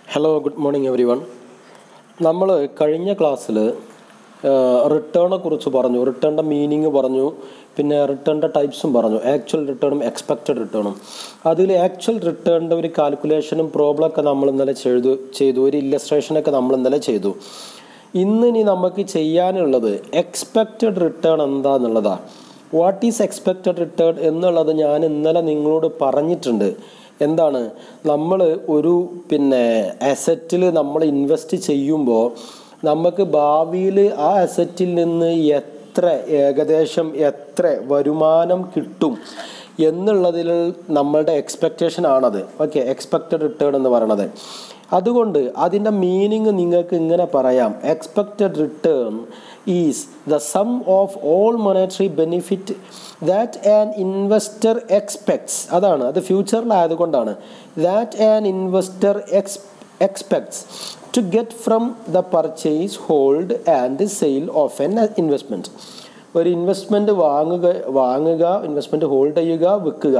hello good morning everyone നമ്മൾ കഴിഞ്ഞ ക്ലാസ്സിൽ റിട്ടേണെ കുറിച്ച് പറഞ്ഞു റിട്ടേണിൻ്റെ മീനിങ് പറഞ്ഞു പിന്നെ റിട്ടേണിൻ്റെ ടൈപ്സും പറഞ്ഞു ആക്ച്വൽ റിട്ടേണും എക്സ്പെക്റ്റഡ് റിട്ടേണും അതിൽ ആക്ച്വൽ റിട്ടേണിൻ്റെ ഒരു കാൽക്കുലേഷനും പ്രോബ്ലമൊക്കെ നമ്മൾ ഇന്നലെ ചെയ്തു ചെയ്തു ഒരു ഇല്ലസ്ട്രേഷനൊക്കെ നമ്മൾ ഇന്നലെ ചെയ്തു ഇന്നിനി നമുക്ക് ചെയ്യാനുള്ളത് എക്സ്പെക്റ്റഡ് റിട്ടേൺ എന്താണെന്നുള്ളതാണ് വാട്ട് ഈസ് എക്സ്പെക്റ്റഡ് റിട്ടേൺ എന്നുള്ളത് ഞാൻ ഇന്നലെ നിങ്ങളോട് പറഞ്ഞിട്ടുണ്ട് എന്താണ് നമ്മൾ ഒരു പിന്നെ അസറ്റിൽ നമ്മൾ ഇൻവെസ്റ്റ് ചെയ്യുമ്പോൾ നമുക്ക് ഭാവിയിൽ ആ അസറ്റിൽ നിന്ന് എത്ര ഏകദേശം എത്ര വരുമാനം കിട്ടും എന്നുള്ളതിൽ നമ്മളുടെ എക്സ്പെക്റ്റേഷൻ ആണത് ഓക്കെ എക്സ്പെക്റ്റഡ് റിട്ടേൺ എന്ന് പറയണത് അതുകൊണ്ട് അതിൻ്റെ മീനിങ് നിങ്ങൾക്ക് ഇങ്ങനെ പറയാം expected return is the sum of all monetary benefit that an investor expects അതാണ് അത് ഫ്യൂച്ചറിലായതുകൊണ്ടാണ് that an investor ex expects to get from the purchase hold and sale of an investment ഒരു ഇൻവെസ്റ്റ്മെൻറ്റ് വാങ്ങുക വാങ്ങുക investment hold ചെയ്യുക വിൽക്കുക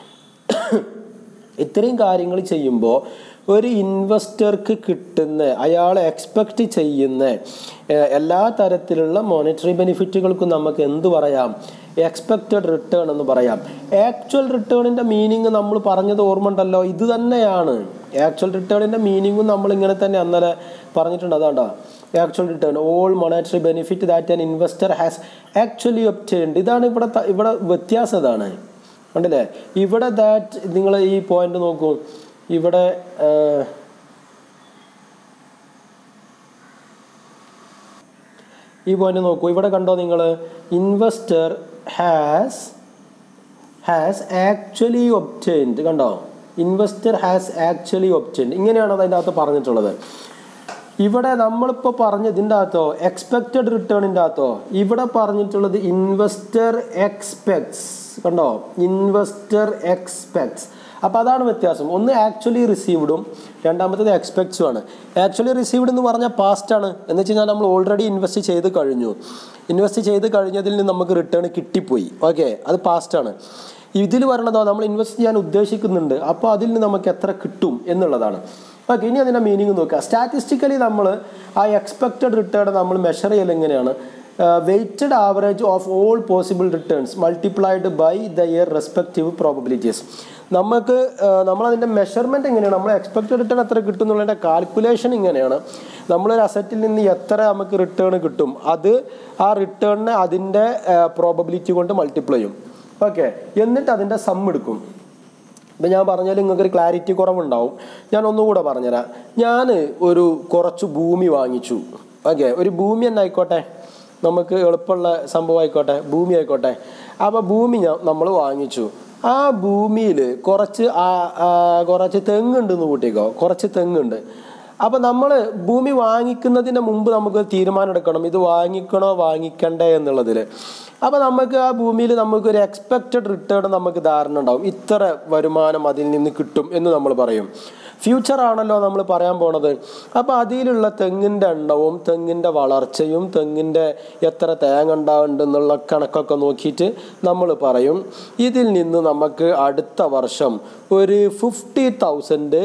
ഇത്രയും കാര്യങ്ങൾ ചെയ്യുമ്പോൾ ഒരു ഇൻവെസ്റ്റർക്ക് കിട്ടുന്ന അയാൾ എക്സ്പെക്റ്റ് ചെയ്യുന്ന എല്ലാ തരത്തിലുള്ള മോണിറ്ററി ബെനിഫിറ്റുകൾക്കും നമുക്ക് എന്ത് പറയാം എക്സ്പെക്റ്റഡ് റിട്ടേൺ എന്ന് പറയാം ആക്ച്വൽ റിട്ടേണിൻ്റെ മീനിങ് നമ്മൾ പറഞ്ഞത് ഓർമ്മ ഉണ്ടല്ലോ ഇത് തന്നെയാണ് ആക്ച്വൽ റിട്ടേണിൻ്റെ മീനിങ്ങും നമ്മൾ ഇങ്ങനെ തന്നെ അന്നലെ പറഞ്ഞിട്ടുണ്ട് അതാണ്ടോ actual return all monetary benefit that an investor has actually obtained ഇതാണ് ഇവിടെ ഇവിടെ വ്യത്യാസം ഇതാണ് കണ്ടില്ലേ ഇവിടെ ദാറ്റ് നിങ്ങൾ ഈ പോയിന്റ് നോക്കൂ ഇവിടെ ഈ പോയിന്റ് നോക്കൂ ഇവിടെ കണ്ടോ നിങ്ങൾ investor has has actually obtained കണ്ടോ ഇൻവെസ്റ്റർ ഹാസ് ആക്ച്വലി ഒപ്റ്റൈൻഡ് ഇങ്ങനെയാണ് അതിൻ്റെ അകത്ത് പറഞ്ഞിട്ടുള്ളത് ഇവിടെ നമ്മളിപ്പോൾ പറഞ്ഞ ഇതിൻ്റെ അകത്തോ എക്സ്പെക്റ്റഡ് റിട്ടേണിൻ്റെ അകത്തോ ഇവിടെ പറഞ്ഞിട്ടുള്ളത് ഇൻവെസ്റ്റർ എക്സ്പെക്ട്സ് കണ്ടോ ഇൻവെസ്റ്റർ എക്സ്പെക്ട്സ് അപ്പോൾ അതാണ് വ്യത്യാസം ഒന്ന് ആക്ച്വലി റിസീവ്ഡും രണ്ടാമത്തേത് എക്സ്പെക്ട്സും ആണ് ആക്ച്വലി റിസീവ്ഡ് എന്ന് പറഞ്ഞാൽ പാസ്റ്റ് ആണ് എന്ന് വെച്ച് കഴിഞ്ഞാൽ നമ്മൾ ഓൾറെഡി ഇൻവെസ്റ്റ് ചെയ്ത് കഴിഞ്ഞു ഇൻവെസ്റ്റ് ചെയ്ത് കഴിഞ്ഞതിൽ നിന്ന് നമുക്ക് റിട്ടേൺ കിട്ടിപ്പോയി ഓക്കെ അത് പാസ്റ്റ് ആണ് ഇതിൽ വരണതോ നമ്മൾ ഇൻവെസ്റ്റ് ചെയ്യാൻ ഉദ്ദേശിക്കുന്നുണ്ട് അപ്പോൾ അതിൽ നിന്ന് നമുക്ക് എത്ര കിട്ടും എന്നുള്ളതാണ് ഓക്കെ ഇനി അതിൻ്റെ മീനിങ് നോക്കുക സ്റ്റാറ്റിസ്റ്റിക്കലി നമ്മൾ ആ എക്സ്പെക്റ്റഡ് റിട്ടേൺ നമ്മൾ മെഷർ ചെയ്യൽ എങ്ങനെയാണ് weighted average of all possible returns multiplied by the year respective probabilities നമുക്ക് നമ്മളതിൻ്റെ മെഷർമെൻറ്റ് എങ്ങനെയാണ് നമ്മൾ എക്സ്പെക്റ്റഡ് റിട്ടേൺ എത്ര കിട്ടും എന്നുള്ളതിൻ്റെ കാൽക്കുലേഷൻ ഇങ്ങനെയാണ് നമ്മളൊരു അസറ്റിൽ നിന്ന് എത്ര നമുക്ക് റിട്ടേൺ കിട്ടും അത് ആ റിട്ടേണിനെ അതിൻ്റെ പ്രോബബിലിറ്റി കൊണ്ട് മൾട്ടിപ്ലൈ ചെയ്യും ഓക്കെ എന്നിട്ട് അതിൻ്റെ സം എടുക്കും ഇപ്പം ഞാൻ പറഞ്ഞാൽ നിങ്ങൾക്കൊരു ക്ലാരിറ്റി കുറവുണ്ടാവും ഞാൻ ഒന്നുകൂടെ പറഞ്ഞുതരാം ഞാൻ ഒരു കുറച്ച് ഭൂമി വാങ്ങിച്ചു ഓക്കെ ഒരു ഭൂമി തന്നെ ആയിക്കോട്ടെ നമുക്ക് എളുപ്പമുള്ള സംഭവം ആയിക്കോട്ടെ ഭൂമി ആയിക്കോട്ടെ അപ്പോൾ ഭൂമി നമ്മൾ വാങ്ങിച്ചു ആ ഭൂമിയിൽ കുറച്ച് കുറച്ച് തെങ്ങുണ്ടെന്ന് കൂട്ടിക്കോ കുറച്ച് തെങ്ങുണ്ട് അപ്പോൾ നമ്മൾ ഭൂമി വാങ്ങിക്കുന്നതിന് മുമ്പ് നമുക്ക് തീരുമാനം എടുക്കണം ഇത് വാങ്ങിക്കണോ വാങ്ങിക്കണ്ടേ എന്നുള്ളതിൽ അപ്പോൾ നമുക്ക് ആ ഭൂമിയിൽ നമുക്കൊരു എക്സ്പെക്റ്റഡ് റിട്ടേൺ നമുക്ക് ധാരണ ഉണ്ടാവും ഇത്ര വരുമാനം അതിൽ നിന്ന് കിട്ടും എന്ന് നമ്മൾ പറയും ഫ്യൂച്ചർ ആണല്ലോ നമ്മൾ പറയാൻ പോണത് അപ്പോൾ അതിലുള്ള തെങ്ങിൻ്റെ എണ്ണവും തെങ്ങിൻ്റെ വളർച്ചയും തെങ്ങിൻ്റെ എത്ര തേങ്ങ ഉണ്ടാവുന്നുണ്ടെന്നുള്ള കണക്കൊക്കെ നോക്കിയിട്ട് നമ്മൾ പറയും ഇതിൽ നിന്ന് നമുക്ക് അടുത്ത വർഷം ഒരു ഫിഫ്റ്റി തൗസൻഡ്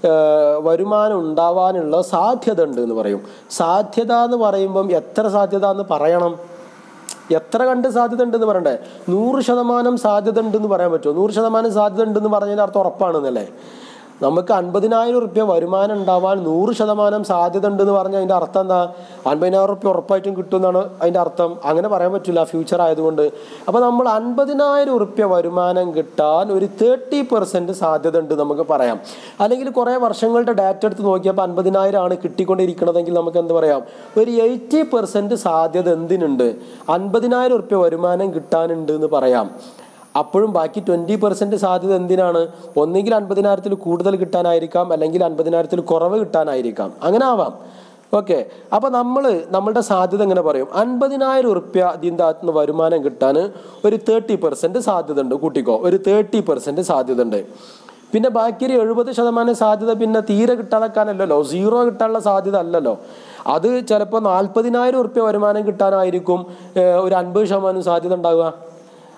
വരുമാനം ഉണ്ടാവാനുള്ള സാധ്യത ഉണ്ട് എന്ന് പറയും സാധ്യത എന്ന് പറയുമ്പം എത്ര സാധ്യത എന്ന് പറയണം എത്ര കണ്ട് സാധ്യത ഉണ്ടെന്ന് പറയണ്ടേ നൂറ് ശതമാനം സാധ്യത ഉണ്ടെന്ന് പറയാൻ പറ്റുമോ നൂറ് ശതമാനം സാധ്യത ഉണ്ടെന്ന് പറഞ്ഞതിൻ്റെ അർത്ഥം ഉറപ്പാണെന്നല്ലേ നമുക്ക് അൻപതിനായിരം റുപ്യ വരുമാനം ഉണ്ടാവാൻ നൂറ് ശതമാനം സാധ്യത ഉണ്ടെന്ന് പറഞ്ഞാൽ അതിൻ്റെ അർത്ഥം എന്താ അൻപതിനായിരം റുപ്യ ഉറപ്പായിട്ടും കിട്ടുമെന്നാണ് അതിൻ്റെ അർത്ഥം അങ്ങനെ പറയാൻ പറ്റില്ല ഫ്യൂച്ചർ ആയതുകൊണ്ട് അപ്പോൾ നമ്മൾ അൻപതിനായിരം റുപ്യ വരുമാനം കിട്ടാൻ ഒരു തേർട്ടി പെർസെൻറ്റ് സാധ്യത ഉണ്ട് നമുക്ക് പറയാം അല്ലെങ്കിൽ കുറേ വർഷങ്ങളുടെ ഡാറ്റ എടുത്ത് നോക്കിയപ്പോൾ അൻപതിനായിരം ആണ് കിട്ടിക്കൊണ്ടിരിക്കണതെങ്കിൽ നമുക്ക് എന്ത് പറയാം ഒരു എയ്റ്റി പെർസെൻറ്റ് സാധ്യത എന്തിനുണ്ട് അൻപതിനായിരം റുപ്യ വരുമാനം കിട്ടാനുണ്ട് എന്ന് പറയാം അപ്പോഴും ബാക്കി ട്വൻറ്റി പെർസെൻറ്റ് സാധ്യത എന്തിനാണ് ഒന്നുകിൽ അൻപതിനായിരത്തിൽ കൂടുതൽ കിട്ടാനായിരിക്കാം അല്ലെങ്കിൽ അൻപതിനായിരത്തിൽ കുറവ് കിട്ടാനായിരിക്കാം അങ്ങനെ ആവാം ഓക്കെ അപ്പോൾ നമ്മൾ നമ്മളുടെ സാധ്യത എങ്ങനെ പറയും അൻപതിനായിരം ഉറുപ്യ ഇതിൻ്റെ അകത്ത് നിന്ന് വരുമാനം കിട്ടാൻ ഒരു തേർട്ടി പെർസെൻറ്റ് സാധ്യത ഉണ്ട് കൂട്ടിക്കോ ഒരു തേർട്ടി പെർസെൻറ്റ് സാധ്യത ഉണ്ട് പിന്നെ ബാക്കി ഒരു എഴുപത് ശതമാനം സാധ്യത പിന്നെ തീരെ കിട്ടാതെക്കാനല്ലല്ലോ സീറോ കിട്ടാനുള്ള സാധ്യത അല്ലല്ലോ അത് ചിലപ്പോൾ നാൽപ്പതിനായിരം ഉറുപ്യ വരുമാനം കിട്ടാനായിരിക്കും ഒരു അൻപത് ശതമാനം സാധ്യത ഉണ്ടാവുക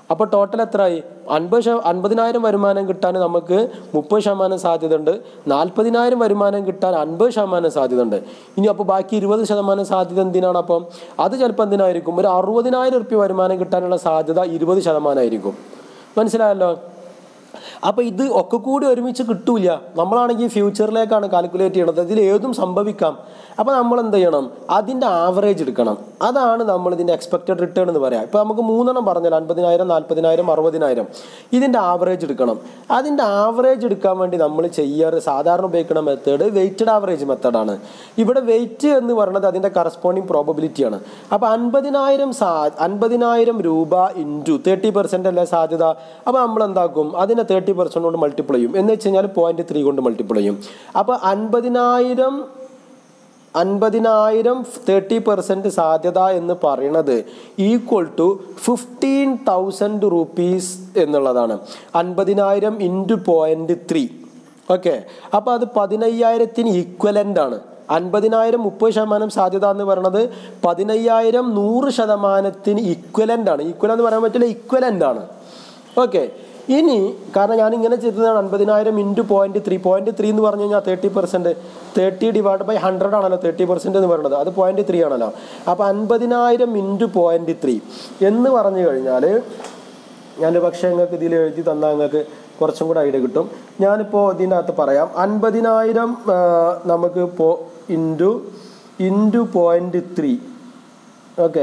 അപ്പോൾ ടോട്ടൽ എത്രയായി അൻപത് ശത അൻപതിനായിരം വരുമാനം കിട്ടാൻ നമുക്ക് മുപ്പത് ശതമാനം സാധ്യതയുണ്ട് നാൽപ്പതിനായിരം വരുമാനം കിട്ടാൻ അൻപത് ശതമാനം സാധ്യതയുണ്ട് ഇനി അപ്പോൾ ബാക്കി ഇരുപത് ശതമാനം സാധ്യത എന്തിനാണ് അപ്പം അത് ചിലപ്പോൾ എന്തിനായിരിക്കും ഒരു അറുപതിനായിരം റുപ്യ വരുമാനം കിട്ടാനുള്ള സാധ്യത ഇരുപത് ശതമാനമായിരിക്കും മനസ്സിലായല്ലോ അപ്പോൾ ഇത് ഒക്കെ കൂടി ഒരുമിച്ച് കിട്ടൂല നമ്മളാണെങ്കിൽ ഫ്യൂച്ചറിലേക്കാണ് കാൽക്കുലേറ്റ് ചെയ്യണത് ഇതിൽ ഏതും സംഭവിക്കാം അപ്പോൾ നമ്മൾ എന്ത് ചെയ്യണം അതിൻ്റെ ആവറേജ് എടുക്കണം അതാണ് നമ്മൾ ഇതിൻ്റെ എക്സ്പെക്റ്റഡ് റിട്ടേൺ എന്ന് പറയാം ഇപ്പോൾ നമുക്ക് മൂന്നെണ്ണം പറഞ്ഞല്ലോ അൻപതിനായിരം നാൽപ്പതിനായിരം അറുപതിനായിരം ഇതിൻ്റെ ആവറേജ് എടുക്കണം അതിൻ്റെ ആവറേജ് എടുക്കാൻ വേണ്ടി നമ്മൾ ചെയ്യാറ് സാധാരണ ഉപയോഗിക്കുന്ന മെത്തേഡ് വെയ്റ്റഡ് ആവറേജ് മെത്തേഡാണ് ഇവിടെ വെയിറ്റ് എന്ന് പറയുന്നത് അതിൻ്റെ കറസ്പോണ്ടിങ് പ്രോബബിലിറ്റിയാണ് അപ്പോൾ അൻപതിനായിരം സാ അൻപതിനായിരം രൂപ ഇൻറ്റു തേർട്ടി പെർസെൻ്റ് അല്ലേ സാധ്യത അപ്പോൾ നമ്മൾ എന്താക്കും അതിനെ തേർട്ടി പെർസെൻറ്റ് കൊണ്ട് മൾട്ടിപ്പിൾ ചെയ്യും എന്ന് വെച്ച് കഴിഞ്ഞാൽ പോയിൻറ്റ് ത്രീ കൊണ്ട് മൾട്ടിപ്പിൾ ചെയ്യും അപ്പോൾ അൻപതിനായിരം അൻപതിനായിരം തേർട്ടി പെർസെൻറ്റ് സാധ്യത എന്ന് പറയുന്നത് equal to fifteen thousand rupees എന്നുള്ളതാണ് അൻപതിനായിരം ഇൻറ്റു പോയിൻറ്റ് ത്രീ ഓക്കെ അപ്പോൾ അത് പതിനയ്യായിരത്തിന് ഈക്വലൻ്റ് ആണ് അൻപതിനായിരം മുപ്പത് ശതമാനം സാധ്യത എന്ന് പറയുന്നത് പതിനയ്യായിരം നൂറ് ശതമാനത്തിന് ഇക്വലൻ്റ് ആണ് ഈക്വൽ എന്ന് പറയാൻ പറ്റില്ല ഇക്വലൻ്റ് ആണ് ഓക്കെ ഇനി കാരണം ഞാൻ ഇങ്ങനെ ചെയ്തതാണ് അൻപതിനായിരം into point three point three എന്ന് പറഞ്ഞു കഴിഞ്ഞാൽ thirty percent thirty divide by hundred ആണല്ലോ തേർട്ടി പെർസെൻറ്റ് എന്ന് പറയുന്നത് അത് പോയിന്റ് ത്രീ ആണല്ലോ അപ്പോൾ അൻപതിനായിരം ഇൻറ്റു പോയിന്റ് ത്രീ എന്ന് പറഞ്ഞു കഴിഞ്ഞാൽ ഞാൻ പക്ഷേ നിങ്ങൾക്ക് ഇതിൽ എഴുതി തന്നാൽ നിങ്ങൾക്ക് കുറച്ചും കൂടെ ഐഡിയ കിട്ടും ഞാനിപ്പോൾ ഇതിനകത്ത് പറയാം അൻപതിനായിരം നമുക്ക് ഇപ്പോൾ into into point three okay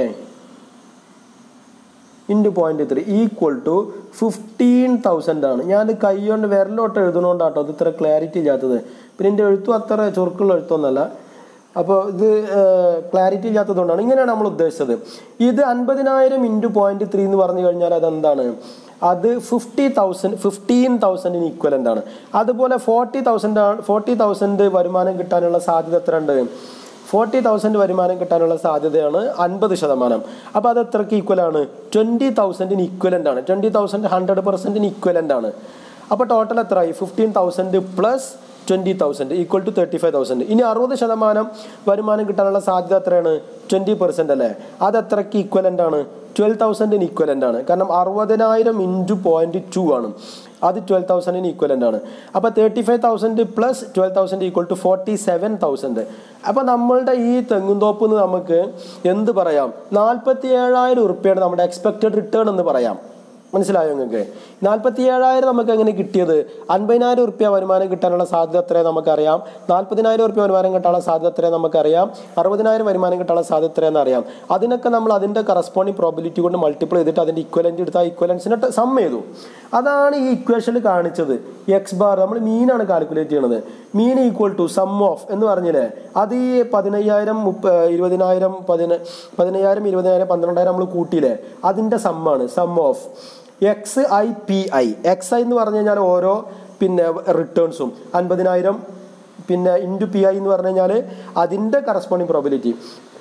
into point three equal to fifteen thousand ആണ് ഞാൻ കൈ കൊണ്ട് വിരലോട്ട് എഴുതുന്നതുകൊണ്ടാട്ടോ അത് ഇത്ര ക്ലാരിറ്റി ഇല്ലാത്തത് പിന്നെ എൻ്റെ എഴുത്തും അത്ര ചുരുക്കുള്ള എഴുത്തൊന്നല്ല അപ്പോൾ ഇത് ക്ലാരിറ്റി ഇല്ലാത്തതുകൊണ്ടാണ് ഇങ്ങനെയാണ് നമ്മൾ ഉദ്ദേശിച്ചത് ഇത് അൻപതിനായിരം ഇൻറ്റു പോയിന്റ് ത്രീ എന്ന് പറഞ്ഞു കഴിഞ്ഞാൽ അതെന്താണ് അത് ഫിഫ്റ്റി തൗസൻഡ് ഫിഫ്റ്റീൻ തൗസൻഡിന് ഈക്വലൻ്റ് ആണ് അതുപോലെ ഫോർട്ടി തൗസൻഡ് ഫോർട്ടി തൗസൻഡ് വരുമാനം കിട്ടാനുള്ള സാധ്യത എത്ര ഉണ്ട് ഫോർട്ടി തൗസൻഡ് വരുമാനം കിട്ടാനുള്ള സാധ്യതയാണ് അൻപത് ശതമാനം അപ്പോൾ അത് എത്രക്ക് ഈക്വൽ ആണ് ട്വൻറ്റി തൗസൻഡിന് ഈക്വലൻ്റ് ആണ് ട്വൻറ്റി തൗസൻഡ് ഹൺഡ്രഡ് പെർസെൻറ്റിന് ഈക്വലൻ്റ് ആണ് അപ്പോൾ ടോട്ടൽ എത്രയായി fifteen thousand plus twenty thousand equal to thirty five thousand ഇനി അറുപത് ശതമാനം വരുമാനം കിട്ടാനുള്ള സാധ്യത എത്രയാണ് ട്വൻറ്റി പെർസെൻ്റ് അല്ലേ അത് എത്രയ്ക്ക് ഈക്വലൻ്റ് ആണ് ട്വൽവ് തൗസൻഡിന് ഈക്വലൻ്റ് ആണ് കാരണം അറുപതിനായിരം ഇൻറ്റു പോയിൻറ്റ് ടു ആണ് അത് ട്വൽവ് തൗസൻഡിന് ഈക്വലൻ്റ് ആണ് അപ്പോൾ thirty five thousand plus twelve thousand equal to forty seven thousand അപ്പോൾ നമ്മളുടെ ഈ തെങ്ങുംതോപ്പ് എന്ന് നമുക്ക് എന്ത് പറയാം നാൽപ്പത്തി ഏഴായിരം ഉറുപ്പ്യാണ് നമ്മുടെ എക്സ്പെക്റ്റഡ് റിട്ടേൺ എന്ന് പറയാം മനസ്സിലായോ നിങ്ങൾക്ക് നാൽപ്പത്തി ഏഴായിരം നമുക്ക് എങ്ങനെ കിട്ടിയത് അൻപതിനായിരം ഉറുപ്പ്യ വരുമാനം കിട്ടാനുള്ള സാധ്യത എത്രയാണ് നമുക്കറിയാം നാൽപ്പതിനായിരം ഉറുപ്പ്യ വരുമാനം കിട്ടാനുള്ള സാധ്യത എത്രയാണ് നമുക്കറിയാം അറുപതിനായിരം വരുമാനം കിട്ടാനുള്ള സാധ്യത എത്രയാണെന്ന് അറിയാം അതിനൊക്കെ നമ്മൾ അതിൻ്റെ കറസ്പോണ്ടിങ് പ്രോബിലിറ്റി കൊണ്ട് മൾട്ടിപ്ലൈ ചെയ്തിട്ട് അതിൻ്റെ ഇക്വലൻ്റ് എടുത്ത് ആ ഇക്വലൻസിനെ സം ചെയ്തു അതാണ് ഈ ഇക്വേഷനിൽ കാണിച്ചത് എക്സ് ബാർ നമ്മൾ മീനാണ് കാൽക്കുലേറ്റ് ചെയ്യണത് mean equal to sum of എന്ന് പറഞ്ഞില്ലേ അത് ഈ പതിനയ്യായിരം മുപ്പ ഇരുപതിനായിരം പതിന പതിനയ്യായിരം ഇരുപതിനായിരം പന്ത്രണ്ടായിരം നമ്മൾ കൂട്ടിയില്ലേ അതിൻ്റെ സമ്മാണ് sum of X I P I X I എന്ന് പറഞ്ഞു കഴിഞ്ഞാൽ ഓരോ പിന്നെ റിട്ടേൺസും അൻപതിനായിരം പിന്നെ ഇൻറ്റു പി ഐ എന്ന് പറഞ്ഞു കഴിഞ്ഞാൽ അതിൻ്റെ കറസ്പോണ്ടിങ് പ്രോബിലിറ്റി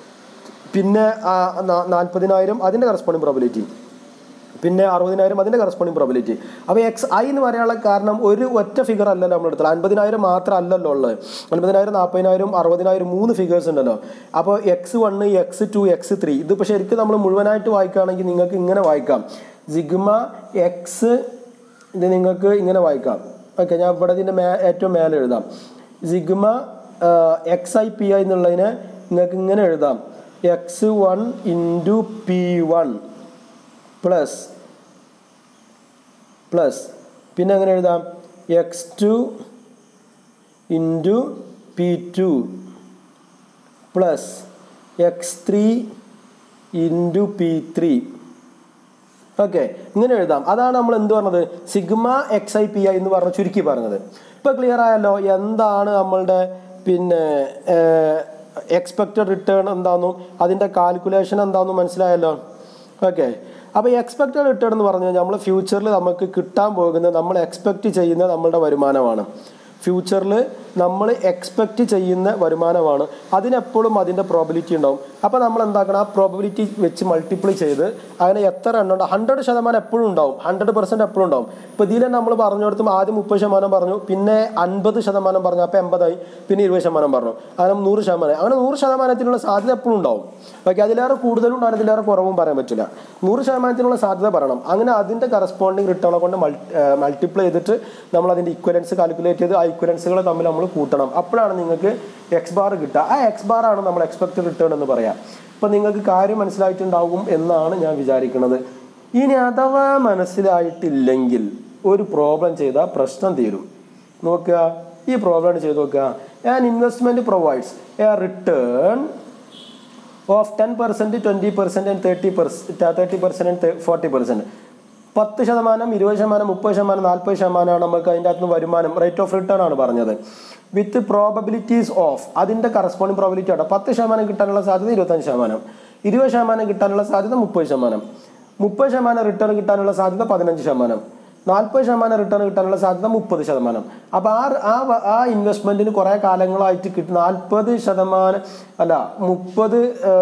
പിന്നെ നാൽപ്പതിനായിരം അതിൻ്റെ കറസ്പോണ്ടിങ് പ്രോബിലിറ്റി പിന്നെ അറുപതിനായിരം അതിൻ്റെ കറസ്പോണ്ടിങ് പ്രോബിലിറ്റി അപ്പോൾ എക്സ് ഐ എന്ന് പറയാനുള്ള കാരണം ഒരു ഒറ്റ ഫിഗർ അല്ലല്ലോ നമ്മൾ എടുത്തത് അൻപതിനായിരം മാത്രം അല്ലല്ലോ ഉള്ളത് അൻപതിനായിരം നാൽപ്പതിനായിരം അറുപതിനായിരം മൂന്ന് ഫിഗേഴ്സ് ഉണ്ടല്ലോ അപ്പോൾ X one X two X three ഇത് പക്ഷേ ശരിക്കും നമ്മൾ മുഴുവനായിട്ട് വായിക്കുകയാണെങ്കിൽ നിങ്ങൾക്ക് ഇങ്ങനെ വായിക്കാം സിഗ്മ എക്സ് ഇത് നിങ്ങൾക്ക് ഇങ്ങനെ വായിക്കാം ഓക്കെ ഞാൻ ഇവിടെ ഇതിൻ്റെ മേ ഏറ്റവും മേലെ എഴുതാം sigma X I P I എന്നുള്ളതിനെ നിങ്ങൾക്ക് ഇങ്ങനെ എഴുതാം X one into P one plus plus പിന്നെ എങ്ങനെ എഴുതാം X two into P two plus X three into P three okay ഇങ്ങനെ എഴുതാം അതാണ് നമ്മൾ എന്ത് പറഞ്ഞത് sigma X I P I എന്ന് പറഞ്ഞ ചുരുക്കി പറഞ്ഞത് ഇപ്പൊ ക്ലിയർ ആയല്ലോ എന്താണ് നമ്മളുടെ പിന്നെ എക്സ്പെക്റ്റഡ് റിട്ടേൺ എന്താണെന്നും അതിൻ്റെ കാൽക്കുലേഷൻ എന്താണെന്നും മനസ്സിലായല്ലോ ഓക്കെ അപ്പോൾ എക്സ്പെക്റ്റഡ് റിട്ടേൺ എന്ന് പറഞ്ഞു കഴിഞ്ഞാൽ നമ്മൾ ഫ്യൂച്ചറിൽ നമുക്ക് കിട്ടാൻ പോകുന്നത് നമ്മൾ എക്സ്പെക്റ്റ് ചെയ്യുന്ന നമ്മളുടെ വരുമാനമാണ് ഫ്യൂച്ചറിൽ നമ്മൾ എക്സ്പെക്റ്റ് ചെയ്യുന്ന വരുമാനമാണ് അതിനെപ്പോഴും അതിൻ്റെ പ്രോബിലിറ്റി ഉണ്ടാവും അപ്പോൾ നമ്മൾ എന്താക്കണം ആ പ്രോബിലിറ്റി വെച്ച് മൾട്ടിപ്ലൈ ചെയ്ത് അങ്ങനെ എത്ര എണ്ണം ഉണ്ട് ഹൺഡ്രഡ് ശതമാനം എപ്പോഴും ഉണ്ടാവും ഹൺഡ്രഡ് പെർസെൻറ്റ് എപ്പോഴും ഉണ്ടാവും ഇപ്പോൾ ഇതിൽ നമ്മൾ പറഞ്ഞിടത്തും ആദ്യം മുപ്പത് ശതമാനം പറഞ്ഞു പിന്നെ അൻപത് ശതമാനം പറഞ്ഞു അപ്പോൾ എൺപതായി പിന്നെ ഇരുപത് ശതമാനം പറഞ്ഞു അങ്ങനെ നൂറ് ശതമാനം അങ്ങനെ നൂറ് ശതമാനത്തിനുള്ള സാധ്യത എപ്പോഴും ഉണ്ടാവും ഓക്കെ അതിലേറെ കൂടുതലും ഉണ്ടാവും അതിലേറെ കുറവും പറയാൻ പറ്റില്ല നൂറ് ശതമാനത്തിനുള്ള സാധ്യത പറയണം അങ്ങനെ അതിൻ്റെ കറസ്പോണ്ടിങ് റിട്ടേണെ കൊണ്ട് മൾട്ടിപ്ലൈ ചെയ്തിട്ട് നമ്മൾ അതിൻ്റെ ഇക്വലൻസ് കാൽക്കുലേറ്റ് ചെയ്ത് ആ ഇക്വലൻസുകൾ തമ്മിൽ നമ്മൾ കൂട്ടണം അപ്പോഴാണ് നിങ്ങൾക്ക് എക്സ് ബാർ കിട്ടുക ആ എക്സ് ബാർ ആണ് നമ്മൾ എക്സ്പെക്റ്റഡ് റിട്ടേൺ എന്ന് പറയാം ഇപ്പം നിങ്ങൾക്ക് കാര്യം മനസ്സിലായിട്ടുണ്ടാകും എന്നാണ് ഞാൻ വിചാരിക്കുന്നത് ഇനി അഥവാ മനസ്സിലായിട്ടില്ലെങ്കിൽ ഒരു പ്രോബ്ലം ചെയ്താൽ പ്രശ്നം തീരും നോക്കുക ഈ പ്രോബ്ലം ചെയ്ത് നോക്കുക an investment provides a return of ten percent twenty percent and thirty percent thirty percent and forty percent പത്ത് ശതമാനം ഇരുപത് ശതമാനം മുപ്പത് ശതമാനം നാൽപ്പത് ശതമാനമാണ് നമുക്ക് അതിൻ്റെ അകത്ത് വരുമാനം റേറ്റ് ഓഫ് റിട്ടേൺ ആണ് പറഞ്ഞത് വിത്ത് പ്രോബബിലിറ്റീസ് ഓഫ് അതിൻ്റെ കറസ്പോണ്ടിങ് പ്രോബിലിറ്റി ആണ് പത്ത് ശതമാനം കിട്ടാനുള്ള സാധ്യത ഇരുപത്തഞ്ച് ശതമാനം ഇരുപത് ശതമാനം കിട്ടാനുള്ള സാധ്യത മുപ്പത് ശതമാനം മുപ്പത് ശതമാനം റിട്ടേൺ കിട്ടാനുള്ള സാധ്യത പതിനഞ്ച് ശതമാനം നാൽപ്പത് ശതമാനം റിട്ടേൺ കിട്ടാനുള്ള സാധ്യത മുപ്പത് ശതമാനം അപ്പോൾ ആ ആ വ- ആ ഇൻവെസ്റ്റ്മെൻറ്റിന് കുറേ കാലങ്ങളായിട്ട് കിട്ടും നാൽപ്പത് ശതമാനം അല്ല മുപ്പത്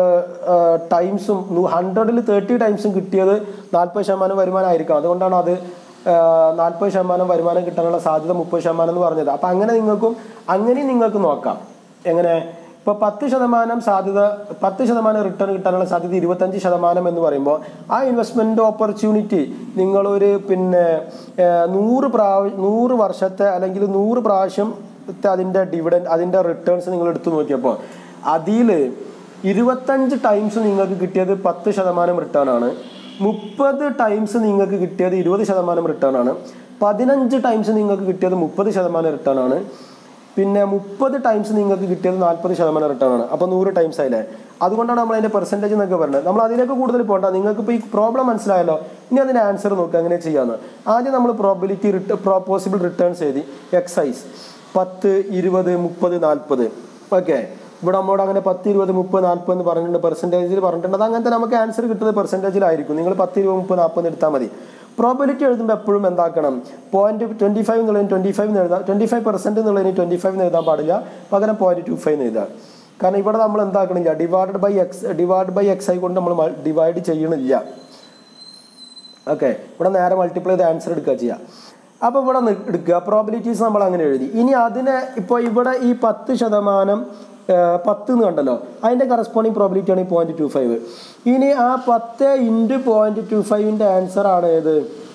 ടൈംസും ഹൺഡ്രഡിൽ തേർട്ടി ടൈംസും കിട്ടിയത് നാൽപ്പത് ശതമാനം വരുമാനമായിരിക്കാം അതുകൊണ്ടാണ് അത് നാൽപ്പത് ശതമാനം വരുമാനം കിട്ടാനുള്ള സാധ്യത മുപ്പത് ശതമാനം എന്ന് പറഞ്ഞത് അപ്പം അങ്ങനെ നിങ്ങൾക്കും അങ്ങനെയും നിങ്ങൾക്ക് നോക്കാം എങ്ങനെ ഇപ്പോൾ പത്ത് ശതമാനം സാധ്യത പത്ത് ശതമാനം റിട്ടേൺ കിട്ടാനുള്ള സാധ്യത ഇരുപത്തഞ്ച് ശതമാനം എന്ന് പറയുമ്പോൾ ആ ഇൻവെസ്റ്റ്മെൻറ്റ് ഓപ്പർച്യൂണിറ്റി നിങ്ങളൊരു പിന്നെ ഏഹ്, നൂറ് പ്രാവശ്യം നൂറ് വർഷത്തെ അല്ലെങ്കിൽ നൂറ് പ്രാവശ്യം അതിൻ്റെ ഡിവിഡൻ അതിൻ്റെ റിട്ടേൺസ് നിങ്ങൾ എടുത്തു നോക്കിയപ്പോൾ അതിൽ ഇരുപത്തഞ്ച് ടൈംസ് നിങ്ങൾക്ക് കിട്ടിയത് പത്ത് ശതമാനം റിട്ടേൺ ആണ് മുപ്പത് ടൈംസ് നിങ്ങൾക്ക് കിട്ടിയത് ഇരുപത് ശതമാനം റിട്ടേൺ ആണ് പതിനഞ്ച് ടൈംസ് നിങ്ങൾക്ക് കിട്ടിയത് മുപ്പത് ശതമാനം റിട്ടേൺ ആണ് പിന്നെ മുപ്പത് ടൈംസ് നിങ്ങൾക്ക് കിട്ടിയത് നാൽപ്പത് ശതമാനം റിട്ടേൺ ആണ് അപ്പോൾ നൂറ് ടൈംസ് ആയില്ലേ അതുകൊണ്ടാണ് നമ്മൾ അതിൻ്റെ പെർസെൻറ്റേജ് എന്നൊക്കെ പറയുന്നത് നമ്മൾ അതിലേക്ക് കൂടുതൽ പോകണ്ട നിങ്ങൾക്ക് ഇപ്പോൾ ഈ പ്രോബ്ലം മനസ്സിലായല്ലോ ഇനി അതിൻ്റെ ആൻസർ നോക്കുക എങ്ങനെ ചെയ്യാമെന്ന് ആദ്യം നമ്മൾ പ്രോബിലിറ്റി റിട്ട പോസിബിൾ റിട്ടേൺസ് എഴുതി എക്സൈസ് പത്ത് ഇരുപത് മുപ്പത് നാൽപ്പത് ഓക്കെ ഇവിടെ നമ്മളോട് അങ്ങനെ പത്ത് ഇരുപത് മുപ്പത് നാൽപ്പത് എന്ന് പറഞ്ഞിട്ടുണ്ട് പെർസെൻറ്റേജിൽ പറഞ്ഞിട്ടുണ്ട് അത് അങ്ങനത്തെ നമുക്ക് ആൻസർ കിട്ടുന്നത് പെർസെൻറ്റേജിലായിരിക്കും നിങ്ങൾ പത്ത് ഇരുപത് മുപ്പത് നാൽപ്പത് എടുത്താൽ മതി പ്രോബിലിറ്റി എഴുതുമ്പോൾ എപ്പോഴും എന്താക്കണം പോയിന്റ് ട്വൻറ്റി ഫൈവ് എന്നുള്ളതിന് ട്വൻറ്റി ഫൈവ് എന്ന് എഴുതാം ട്വൻറ്റി ഫൈവ് പെർസെൻറ്റ് എന്നുള്ളതിന് ട്വൻറ്റി ഫൈവ് എന്ന് എഴുതാൻ പാടില്ല പകരം പോയിന്റ് ടു ഫൈവ് എന്ന് എഴുതാം കാരണം ഇവിടെ നമ്മൾ എന്താക്കണില്ല divide by X divide by X ആയി കൊണ്ട് നമ്മൾ ഡിവൈഡ് ചെയ്യണില്ല ഓക്കെ ഇവിടെ നേരെ മൾട്ടിപ്ലൈ ചെയ്ത് ആൻസർ എടുക്കുക ചെയ്യുക അപ്പോൾ ഇവിടെ നി- എടുക്കുക പ്രോബിലിറ്റീസ് നമ്മൾ അങ്ങനെ എഴുതി ഇനി അതിനെ ഇപ്പോൾ ഇവിടെ ഈ പത്ത് ശതമാനം ആ, പത്ത് എന്ന് കണ്ടല്ലോ അതിൻ്റെ കറസ്പോണ്ടിങ് പ്രോബിലിറ്റി ആണ് ഈ പോയിന്റ് ടു ഫൈവ് ഇനി ആ പത്ത് ഇൻറ്റു പോയിന്റ് ടു ഫൈവിൻ്റെ ആൻസർ ആണ് ഏത്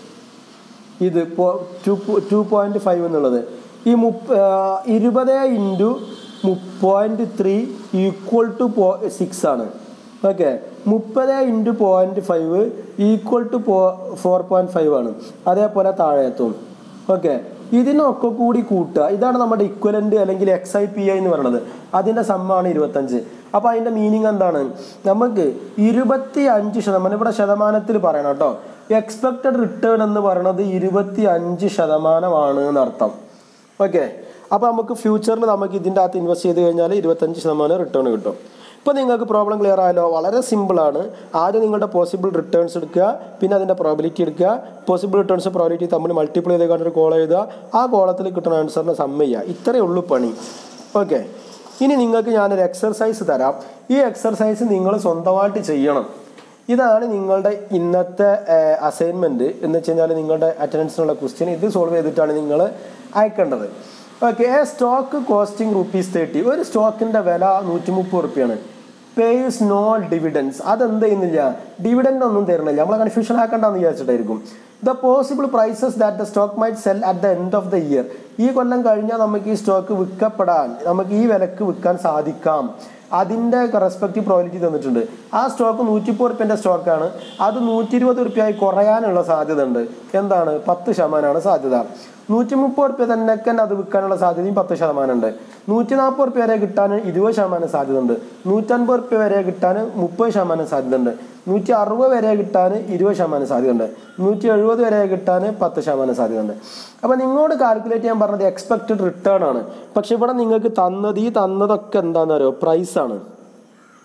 ഇത് ടു ടു പോയിന്റ് ഫൈവ് എന്നുള്ളത് ഈ മുപ്പ ഇരുപത് into point three equal to പോ സിക്സ് ആണ് ഓക്കെ മുപ്പത് into point five equal to പോ ഫോർ പോയിന്റ് ഫൈവ് ആണ് അതേപോലെ താഴെത്തും ഓക്കെ ഇതിനൊക്കെ കൂടി കൂട്ടുക ഇതാണ് നമ്മുടെ ഇക്വലൻ്റ് അല്ലെങ്കിൽ എക്സ് ഐ പി ഐ എന്ന് പറയുന്നത് അതിൻ്റെ സമ്മാണ് ഇരുപത്തഞ്ച് അപ്പോൾ അതിൻ്റെ മീനിങ് എന്താണ് നമുക്ക് ഇരുപത്തി അഞ്ച് ശതമാനം ഇവിടെ ശതമാനത്തിൽ പറയണം കേട്ടോ എക്സ്പെക്റ്റഡ് റിട്ടേൺ എന്ന് പറയുന്നത് ഇരുപത്തി അഞ്ച് ശതമാനമാണ് എന്നർത്ഥം ഓക്കെ അപ്പോൾ നമുക്ക് ഫ്യൂച്ചറിൽ നമുക്ക് ഇതിൻ്റെ അകത്ത് ഇൻവെസ്റ്റ് ചെയ്ത് കഴിഞ്ഞാൽ ഇരുപത്തഞ്ച് ശതമാനം റിട്ടേൺ കിട്ടും ഇപ്പോൾ നിങ്ങൾക്ക് പ്രോബ്ലം ക്ലിയർ ആയല്ലോ വളരെ സിമ്പിളാണ് ആദ്യം നിങ്ങളുടെ പോസിബിൾ റിട്ടേൺസ് എടുക്കുക പിന്നെ അതിൻ്റെ പ്രോബിലിറ്റി എടുക്കുക പോസിബിൾ റിട്ടേൺസ് പ്രോബിലിറ്റി തമ്മിൽ മൾട്ടിപ്ലൈ ചെയ്ത് കണ്ടൊരു കോൾ എഴുതുക ആ കോളത്തിൽ കിട്ടുന്ന ആൻസറിനെ സമ്മ ചെയ്യുക ഇത്രയേ ഉള്ളൂ പണി ഓക്കെ ഇനി നിങ്ങൾക്ക് ഞാനൊരു എക്സർസൈസ് തരാം ഈ എക്സർസൈസ് നിങ്ങൾ സ്വന്തമായിട്ട് ചെയ്യണം ഇതാണ് നിങ്ങളുടെ ഇന്നത്തെ അസൈൻമെൻറ്റ് എന്ന് വെച്ച് കഴിഞ്ഞാൽ നിങ്ങളുടെ അറ്റൻഡൻസിനുള്ള ക്വസ്റ്റ്യൻ ഇത് സോൾവ് ചെയ്തിട്ടാണ് നിങ്ങൾ അയക്കേണ്ടത് okay a stock costing rupees thirty ഒരു സ്റ്റോക്കിൻ്റെ വില നൂറ്റി മുപ്പത് റുപ്യാണ് പേയ്സ് നോ ഡിവിഡൻസ് അതെന്ത് ചെയ്യുന്നില്ല ഡിവിഡൻഡ് ഒന്നും തരുന്നില്ല നമ്മളെ കൺഫ്യൂഷൻ ആക്കണ്ടെന്ന് വിചാരിച്ചിട്ടായിരിക്കും the possible prices that the stock might sell at the end of the year ഈ കൊല്ലം കഴിഞ്ഞാൽ നമുക്ക് ഈ സ്റ്റോക്ക് വിൽക്കപ്പെടാൻ നമുക്ക് ഈ വിലക്ക് വിൽക്കാൻ സാധിക്കാം അതിൻ്റെ റെസ്പെക്റ്റീവ് പ്രോബിലിറ്റി തന്നിട്ടുണ്ട് ആ സ്റ്റോക്ക് നൂറ്റിപ്പത് റുപ്യൻ്റെ സ്റ്റോക്കാണ് അത് നൂറ്റി ഇരുപത് റുപ്യായി കുറയാനുള്ള സാധ്യത ഉണ്ട് എന്താണ് പത്ത് ശതമാനമാണ് സാധ്യത നൂറ്റി മുപ്പത് റുപ്യ തന്നെ തന്നെ അത് വിൽക്കാനുള്ള സാധ്യതയും പത്ത് ശതമാനം ഉണ്ട് നൂറ്റി നാൽപ്പത് റുപ്യ വരെ കിട്ടാൻ ഇരുപത് ശതമാനം സാധ്യത ഉണ്ട് നൂറ്റൻപത് റുപ്യ വരെ കിട്ടാൻ മുപ്പത് ശതമാനം സാധ്യത ഉണ്ട് നൂറ്റി അറുപത് വരെ കിട്ടാൻ ഇരുപത് ശതമാനം സാധ്യത ഉണ്ട് നൂറ്റി എഴുപത് വരെ കിട്ടാൻ പത്ത് ശതമാനം സാധ്യത ഉണ്ട് അപ്പോൾ നിങ്ങളോട് കാൽക്കുലേറ്റ് ചെയ്യാൻ പറഞ്ഞത് എക്സ്പെക്റ്റഡ് റിട്ടേൺ ആണ് പക്ഷെ ഇവിടെ നിങ്ങൾക്ക് തന്നത് ഈ തന്നതൊക്കെ എന്താണെന്ന് അറിയോ പ്രൈസാണ്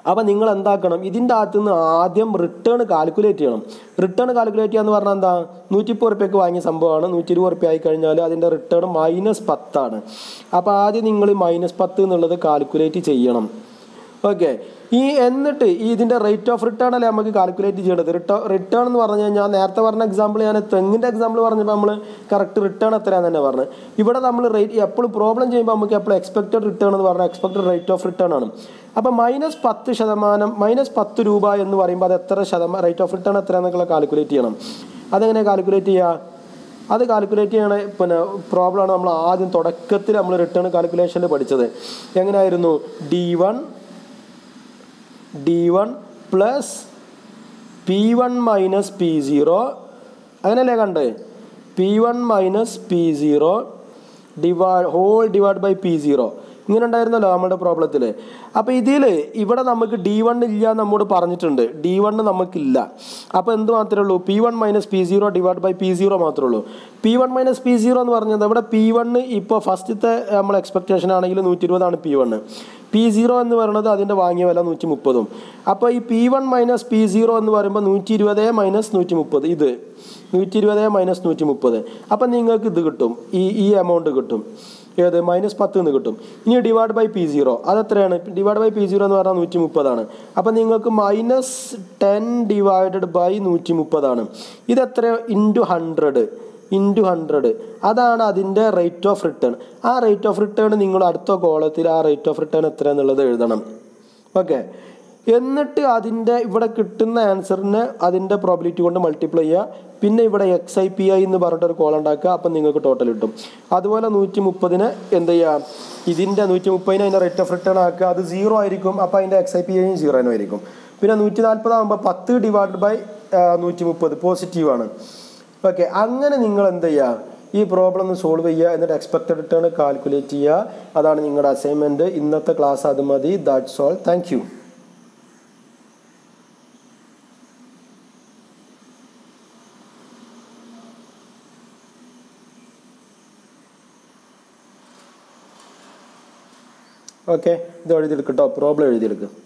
അപ്പോൾ നിങ്ങൾ എന്താക്കണം ഇതിൻ്റെ അകത്ത് നിന്ന് ആദ്യം റിട്ടേൺ കാൽക്കുലേറ്റ് ചെയ്യണം റിട്ടേൺ കാൽക്കുലേറ്റ് ചെയ്യാന്ന് പറഞ്ഞാൽ എന്താ നൂറ്റിപ്പത് റുപ്യക്ക് വാങ്ങിയ സംഭവമാണ് നൂറ്റി ഇരുപത് റുപ്യ ആയി കഴിഞ്ഞാൽ അതിൻ്റെ റിട്ടേൺ മൈനസ് പത്താണ് അപ്പോൾ ആദ്യം നിങ്ങൾ മൈനസ് പത്ത് എന്നുള്ളത് കാൽക്കുലേറ്റ് ചെയ്യണം ഓക്കെ ഈ എന്നിട്ട് ഈ ഇതിൻ്റെ റേറ്റ് ഓഫ് റിട്ടേൺ അല്ലേ നമുക്ക് കാൽക്കുലേറ്റ് ചെയ്യേണ്ടത് റിട്ടേൺ റിട്ടേൺ എന്ന് പറഞ്ഞു കഴിഞ്ഞാൽ നേരത്തെ പറഞ്ഞ എക്സാമ്പിൾ ഞാൻ തെങ്ങിൻ്റെ എക്സാമ്പിൾ പറഞ്ഞപ്പോൾ നമ്മൾ കറക്റ്റ് റിട്ടേൺ എത്രയാണെന്ന് തന്നെ പറഞ്ഞു ഇവിടെ നമ്മൾ റേറ്റ് എപ്പോഴും പ്രോബ്ലം ചെയ്യുമ്പോൾ നമുക്ക് എപ്പോഴും എക്സ്പെക്റ്റഡ് റിട്ടേൺ എന്ന് പറഞ്ഞാൽ എക്സ്പെക്റ്റഡ് റേറ്റ് ഓഫ് റിട്ടേൺ ആണ് അപ്പോൾ മൈനസ് പത്ത് ശതമാനം മൈനസ് പത്ത് രൂപ എന്ന് പറയുമ്പോൾ അത് എത്ര ശതമാനം റേറ്റ് ഓഫ് റിട്ടേൺ എത്രയാണെന്നൊക്കെ കാൽക്കുലേറ്റ് ചെയ്യണം അതെങ്ങനെ കാൽക്കുലേറ്റ് ചെയ്യുക അത് കാൽക്കുലേറ്റ് ചെയ്യണ പിന്നെ പ്രോബ്ലമാണ് നമ്മൾ ആദ്യം തുടക്കത്തിൽ നമ്മൾ റിട്ടേൺ കാൽക്കുലേഷനിൽ പഠിച്ചത് എങ്ങനെയായിരുന്നു D one D one plus P one minus P zero അങ്ങനെയല്ലേ കണ്ട് P one minus P zero divide whole divide by P zero ഇങ്ങനെ ഉണ്ടായിരുന്നല്ലോ നമ്മുടെ പ്രോബ്ലത്തിൽ അപ്പോൾ ഇതിൽ ഇവിടെ നമുക്ക് ഡി വൺ ഇല്ല എന്ന് നമ്മോട് പറഞ്ഞിട്ടുണ്ട് ഡി വൺ നമുക്കില്ല അപ്പോൾ എന്ത് മാത്രമേ ഉള്ളൂ P one minus P zero divide by P zero മാത്രമേ ഉള്ളൂ P one minus P zero എന്ന് പറഞ്ഞത് ഇവിടെ പി വണ്ണ് ഇപ്പോൾ ഫസ്റ്റത്തെ നമ്മൾ എക്സ്പെക്റ്റേഷൻ ആണെങ്കിൽ നൂറ്റി ഇരുപതാണ് പി വണ്ണ് പി സീറോ എന്ന് പറയുന്നത് അതിൻ്റെ വാങ്ങിയ വില നൂറ്റി മുപ്പതും അപ്പോൾ ഈ P one minus P zero എന്ന് പറയുമ്പോൾ നൂറ്റി ഇരുപത് മൈനസ് നൂറ്റി മുപ്പത് ഇത് നൂറ്റി ഇരുപത് മൈനസ് നൂറ്റി മുപ്പത് അപ്പം നിങ്ങൾക്ക് ഇത് കിട്ടും ഈ ഈ എമൗണ്ട് കിട്ടും ഏത് മൈനസ് പത്ത് എന്ന് കിട്ടും ഇനി ഡിവൈഡ് ബൈ പി സീറോ അതെത്രയാണ് ഡിവൈഡ് ബൈ പി സീറോ എന്ന് പറഞ്ഞാൽ നൂറ്റി മുപ്പതാണ് അപ്പം നിങ്ങൾക്ക് മൈനസ് ടെൻ ഡിവൈഡഡ് ബൈ നൂറ്റി മുപ്പതാണ് ഇതെത്ര ഇൻറ്റു ഹൺഡ്രഡ് ഇൻറ്റു ഹൺഡ്രഡ് അതാണ് അതിൻ്റെ റേറ്റ് ഓഫ് റിട്ടേൺ ആ റേറ്റ് ഓഫ് റിട്ടേൺ നിങ്ങൾ അടുത്ത കോളത്തിൽ ആ റേറ്റ് ഓഫ് റിട്ടേൺ എത്ര എന്നുള്ളത് എഴുതണം ഓക്കെ എന്നിട്ട് അതിൻ്റെ ഇവിടെ കിട്ടുന്ന ആൻസറിനെ അതിൻ്റെ പ്രോബിലിറ്റി കൊണ്ട് മൾട്ടിപ്ലൈ ചെയ്യുക പിന്നെ ഇവിടെ എക്സ് ഐ പി ഐ എന്ന് പറഞ്ഞിട്ട് ഒരു കോൾ ഉണ്ടാക്കുക അപ്പം നിങ്ങൾക്ക് ടോട്ടൽ കിട്ടും അതുപോലെ നൂറ്റി മുപ്പതിന് എന്ത് ചെയ്യുക ഇതിൻ്റെ നൂറ്റി മുപ്പതിന് അതിൻ്റെ റേറ്റ് ഓഫ് റിട്ടേൺ ആക്കുക അത് സീറോ ആയിരിക്കും അപ്പോൾ അതിൻ്റെ എക്സ് ഐ പി ഐയും സീറോനും ആയിരിക്കും പിന്നെ നൂറ്റി നാൽപ്പതാകുമ്പോൾ പത്ത് ഡിവൈഡ് ബൈ നൂറ്റി മുപ്പത് പോസിറ്റീവാണ് ഓക്കെ അങ്ങനെ നിങ്ങൾ എന്ത് ചെയ്യുക ഈ പ്രോബ്ലം ഒന്ന് സോൾവ് ചെയ്യുക എന്നിട്ട് എക്സ്പെക്റ്റഡ് റിട്ടേൺ കാൽക്കുലേറ്റ് ചെയ്യുക അതാണ് നിങ്ങളുടെ അസൈൻമെൻറ്റ് ഇന്നത്തെ ക്ലാസ് അത് മതി that's all thank you okay ഇത് എഴുതിയെടുക്കട്ടോ പ്രോബ്ലം എഴുതിയെടുക്കുക